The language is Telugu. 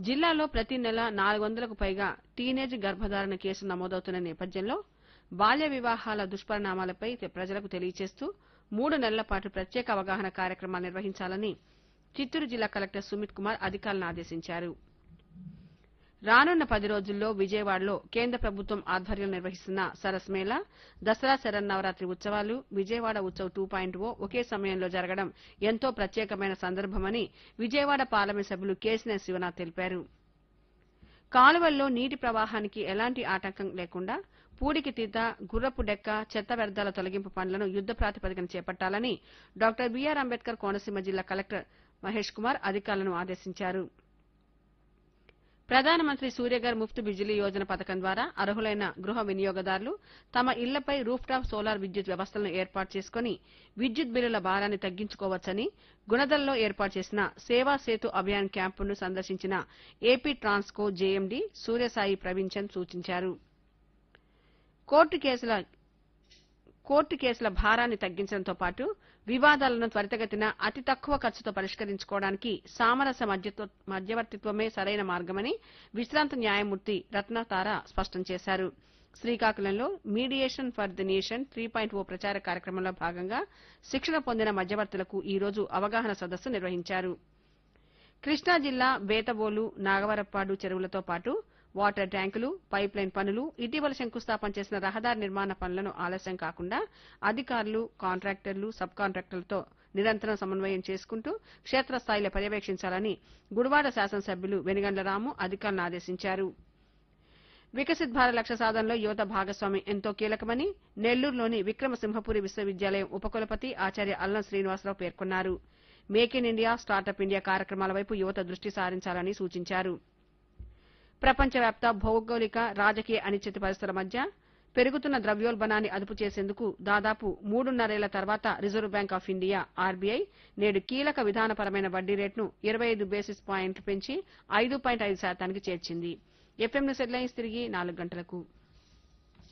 జిల్లాలో ప్రతి నెల నాలుగు వందలకు పైగా టీనేజ్ గర్భధారణ కేసులు నమోదవుతున్న నేపథ్యంలో బాల్య వివాహాల దుష్పరిణామాలపై తె- ప్రజలకు తెలియజేస్తూ మూడు నెలల పాటు ప్రత్యేక అవగాహన కార్యక్రమాలు నిర్వహించాలని చిత్తూరు జిల్లా కలెక్టర్ సుమిత్ కుమార్ అధికారులను ఆదేశించారు రానున్న పది రోజుల్లో విజయవాడలో కేంద్ర ప్రభుత్వం ఆధ్వర్యంలో నిర్వహిస్తున్న సరస్ మేళా దసరా శరన్నవరాత్రి ఉత్సవాలు Vijayawada Utsav two point O ఒకే సమయంలో జరగడం ఎంతో ప్రత్యేకమైన సందర్భమని విజయవాడ పార్లమెంట్ సభ్యులు కేసినేని శివనాథ్ తెలిపారు కాలువల్లో నీటి ప్రవాహానికి ఎలాంటి ఆటంకం లేకుండా పూడికి తీత గుర్రపు డెక్క చెత్త వ్యర్థాల తొలగింపు పనులను యుద్ద ప్రాతిపదికన చేపట్టాలని డాక్టర్ బీఆర్ అంబేద్కర్ కోనసీమ జిల్లా కలెక్టర్ మహేష్ కుమార్ అధికారులను ఆదేశించారు ప్రధానమంత్రి సూర్యఘర్ ముఫ్త్ బిజిలీ యోజన పథకం ద్వారా అర్హులైన గృహ వినియోగదారులు తమ ఇళ్లపై రూఫ్ టాప్ సోలార్ విద్యుత్ వ్యవస్థలను ఏర్పాటు చేసుకుని విద్యుత్ బిల్లుల భారాన్ని తగ్గించుకోవచ్చని గుణదల్లో ఏర్పాటు చేసిన సేవా సేతు అభియాన్ క్యాంపును సందర్శించిన AP Transco JMD Suryasai Praveen Chand సూచించారు కోర్టు కేసుల కోర్టు కేసుల భారాన్ని తగ్గించడంతో పాటు వివాదాలను త్వరితగతిన అతి తక్కువ ఖర్చుతో పరిష్కరించుకోవడానికి సామరస్య మధ్యత్వ- మధ్యవర్తిత్వమే సరైన మార్గమని విశ్రాంత న్యాయమూర్తి రత్నతార స్పష్టం చేశారు శ్రీకాకుళంలో mediation for the nation three point O ప్రచార కార్యక్రమంలో భాగంగా శిక్షణ పొందిన మధ్యవర్తులకు ఈ రోజు అవగాహన సదస్సు నిర్వహించారు కృష్ణా జిల్లా బేతబోలు నాగవరప్పాడు చెరువులతో పాటు వాటర్ ట్యాంకులు పైప్ లైన్ పనులు ఇటీవల శంకుస్థాపన చేసిన రహదారి నిర్మాణ పనులను ఆలస్యం కాకుండా అధికారులు కాంట్రాక్టర్లు సబ్ కాంట్రాక్టర్లతో నిరంతరం సమన్వయం చేసుకుంటూ క్షేత్రస్థాయిలో పర్యవేక్షించాలని గుడివాడ శాసనసభ్యులు వెనిగండ్ల రాము అధికారులను ఆదేశించారు వికసిత్ భారత్ లక్ష్య సాధనలో యువత భాగస్వామ్యం ఎంతో కీలకమని నెల్లూరులోని విక్రమసింహపురి విశ్వవిద్యాలయం ఉపకులపతి ఆచార్య అల్లం శ్రీనివాసరావు పేర్కొన్నారు make in India startup India కార్యక్రమాల వైపు యువత దృష్టి సారించాలని సూచించారు ప్రపంచవ్యాప్త భౌగోళిక రాజకీయ అనిశ్చిత పరిస్థితుల మధ్య పెరుగుతున్న ద్రవ్యోల్బణాన్ని అదుపు చేసేందుకు దాదాపు మూడున్నరేళ్ల తర్వాత reserve bank of India RBI నేడు కీలక విధానపరమైన వడ్డీ రేటును ఇరవై ఐదు బేసిస్ పాయింట్లు పెంచి ఐదు పాయింట్ ఐదు శాతానికి చేర్చింది ఎఫ్ఎం న్యూస్ హెడ్లైన్స్ తిరిగి నాలుగు గంటలకు